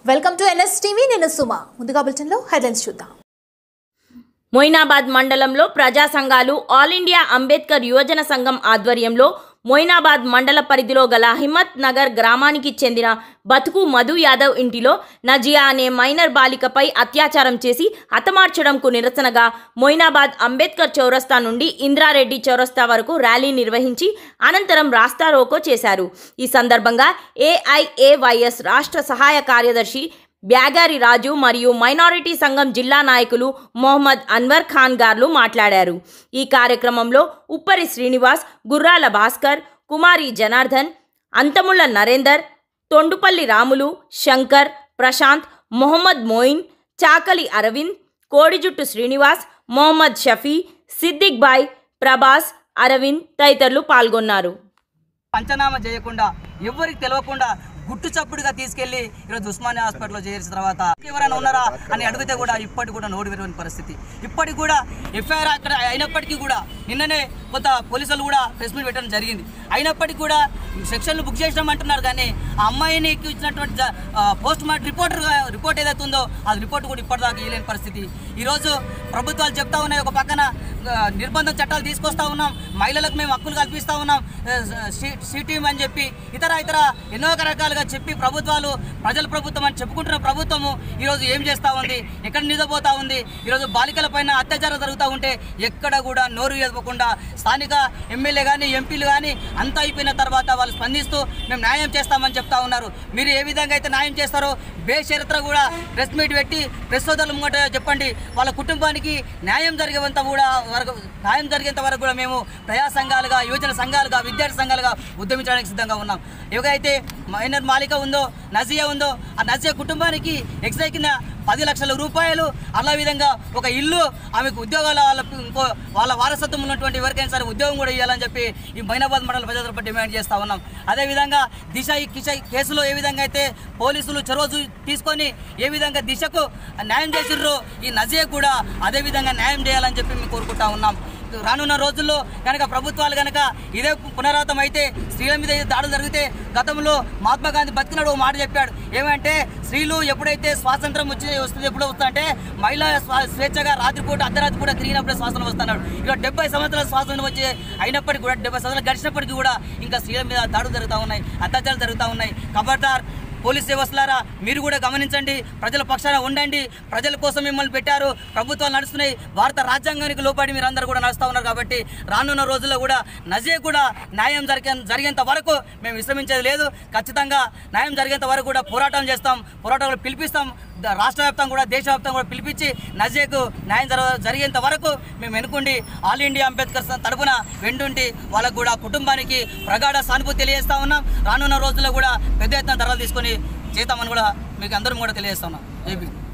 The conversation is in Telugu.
వెల్కమ్ టు ఎన్ఎస్ టీవీ నేను సుమ ముందుగా బులెటిన్లో హెడ్లైన్స్ చూద్దాం మొయినాబాద్ మండలంలో ప్రజా సంఘాలు ఆల్ ఇండియా అంబేద్కర్ యువజన సంఘం ఆధ్వర్యంలో మొయినాబాద్ మండల పరిధిలో గల హిమ్మత్ నగర్ గ్రామానికి చెందిన బతుకు మధు యాదవ్ ఇంటిలో నజియా అనే మైనర్ బాలికపై అత్యాచారం చేసి హతమార్చడంకు నిరసనగా మొయినాబాద్ అంబేద్కర్ చౌరస్తా నుండి ఇంద్రారెడ్డి చౌరస్తా వరకు ర్యాలీ నిర్వహించి అనంతరం రాస్తా రోకో చేశారు ఈ సందర్భంగా ఏఐఏవైఎస్ రాష్ట్ర సహాయ కార్యదర్శి బ్యాగారి రాజు మరియు మైనారిటీ సంఘం జిల్లా నాయకులు మొహమ్మద్ అన్వర్ ఖాన్ గార్లు మాట్లాడారు ఈ కార్యక్రమంలో ఉప్పరి శ్రీనివాస్ గుర్రాల భాస్కర్ కుమారి జనార్దన్ అంతముళ్ళ నరేందర్ తొండుపల్లి రాములు శంకర్ ప్రశాంత్ మొహమ్మద్ మోయిన్ చాకలి అరవింద్ కోడిజుట్టు శ్రీనివాస్ మొహమ్మద్ షఫీ సిద్దిక్ బాయ్ ప్రభాస్ అరవింద్ తదితరులు పాల్గొన్నారు పంచనామా చేయకుండా ఎవరికి తెలియకుండా గుట్టు చప్పుడుగా తీసుకెళ్లి ఈరోజు ఉస్మానియా హాస్పిటల్లో చేర్చిన తర్వాత ఎవరైనా ఉన్నారా అని అడిగితే కూడా ఇప్పటికి కూడా నోటు విరవని పరిస్థితి ఇప్పటికి కూడా ఎఫ్ఐఆర్ అక్కడ అయినప్పటికీ కూడా నిన్ననే కొంత పోలీసులు కూడా ప్రెస్ మీట్ పెట్టడం జరిగింది అయినప్పటికీ కూడా సెక్షన్లు బుక్ చేసినాం అంటున్నారు కానీ ఆ అమ్మాయిని ఇచ్చినటువంటి జ- ఆ, పోస్ట్ మార్టం రిపోర్టర్ రిపోర్ట్ ఏదైతే ఉందో అది రిపోర్ట్ కూడా ఇప్పటిదాకా ఇవ్వలేని పరిస్థితి ఈరోజు ప్రభుత్వాలు చెప్తా ఉన్నాయి ఒక పక్కన ఆ, నిర్బంధం చట్టాలు తీసుకొస్తా ఉన్నాం మహిళలకు మేము హక్కులు కల్పిస్తా ఉన్నాం సిటీఎం అని చెప్పి ఇతర ఇతర ఎన్నో రకాలుగా చెప్పి ప్రభుత్వాలు ప్రజల ప్రభుత్వం అని చెప్పుకుంటున్న ప్రభుత్వము ఈరోజు ఏం చేస్తూ ఉంది ఎక్కడ నిద్రపోతా ఉంది ఈరోజు బాలికల పైన అత్యాచారం జరుగుతూ ఉంటే ఎక్కడ కూడా నోరు ఎదపకుండా స్థానిక ఎమ్మెల్యే కానీ ఎంపీలు కానీ అంతా అయిపోయిన తర్వాత వాళ్ళు స్పందిస్తూ మేము న్యాయం చేస్తామని చెప్తా ఉన్నారు మీరు ఏ విధంగా అయితే న్యాయం చేస్తారో బేషరత్ర కూడా ప్రెస్ మీట్ పెట్టి ప్రెస్ సోదరులు ముంగట చెప్పండి వాళ్ళ కుటుంబానికి న్యాయం జరిగేంత కూడా వరకు న్యాయం జరిగేంత వరకు కూడా మేము ప్రజా సంఘాలుగా యువజన సంఘాలుగా విద్యార్థి సంఘాలుగా ఉద్యమించడానికి సిద్ధంగా ఉన్నాం ఎవరైతే మైనర్ మాలిక ఉందో నజియా ఉందో ఆ నజియా కుటుంబానికి ఎక్స్రే కింద పది లక్షల రూపాయలు అలా విధంగా ఒక ఇల్లు ఆమెకు ఉద్యోగాల వాళ్ళకు ఇంకో వాళ్ళ వారసత్వం ఉన్నటువంటి ఎవరికైనా సరే ఉద్యోగం కూడా ఇవ్వాలని చెప్పి ఈ మైనాబాద్ మండల ప్రజలపై డిమాండ్ చేస్తా ఉన్నాం అదేవిధంగా దిశ ఈ కిష కేసులో ఏ విధంగా అయితే పోలీసులు చొరవ చూ- తీసుకొని ఏ విధంగా దిశకు న్యాయం చేసిర్రో ఈ నజియా కూడా అదే విధంగా న్యాయం చేయాలని చెప్పి మేము కోరుకుంటా ఉన్నాం రానున్న రోజుల్లో కనుక ప్రభుత్వాలు కనుక ఇదే పునరావృతం అయితే స్త్రీల మీద ఏదో దాడులు జరిగితే గతంలో మహాత్మా గాంధీ బతికినాడు ఓ మాట చెప్పాడు ఏమంటే స్త్రీలు ఎప్పుడైతే స్వాతంత్రం వచ్చి వస్తుంది ఎప్పుడు వస్తుందంటే మహిళ స్వా- స్వేచ్ఛగా రాత్రిపూట అర్ధరాత్రి పూట తిరిగినప్పుడే స్వాతంత్రం వస్తున్నాడు ఇక డెబ్బై సంవత్సరాల స్వాతంత్రం వచ్చి అయినప్పటికీ కూడా డెబ్బై సంవత్సరాలు గడిచినప్పటికీ కూడా ఇంకా స్త్రీల మీద దాడులు జరుగుతూ ఉన్నాయి అత్యాచారాలు జరుగుతూ ఉన్నాయి ఖబర్దార్ పోలీస్ వ్యవస్థలారా మీరు కూడా గమనించండి ప్రజల పక్షాన ఉండండి ప్రజల కోసం మిమ్మల్ని పెట్టారు ప్రభుత్వాలు నడుస్తున్నాయి భారత రాజ్యాంగానికి లోపడి మీరు అందరూ కూడా నడుస్తూ ఉన్నారు కాబట్టి రానున్న రోజుల్లో కూడా నజే కూడా న్యాయం జరిగే జరిగేంత వరకు మేము విశ్రమించేది లేదు ఖచ్చితంగా న్యాయం జరిగేంత వరకు కూడా పోరాటం చేస్తాం పోరాటాలు పిలిపిస్తాం ద- రాష్ట్ర వ్యాప్తంగా కూడా దేశవ్యాప్తంగా కూడా పిలిపించి నజేకు న్యాయం జర జరిగేంత వరకు మేము వెనుకుండి ఆల్ ఇండియా అంబేద్కర్ స- తరపున వెంటుండి వాళ్ళకు కూడా కుటుంబానికి ప్రగాఢ సానుభూతి తెలియజేస్తా ఉన్నాం రానున్న రోజుల్లో కూడా పెద్ద ఎత్తున ధరలు తీసుకొని చేస్తామని కూడా మీకు అందరం కూడా తెలియజేస్తా ఉన్నాం ఏపీ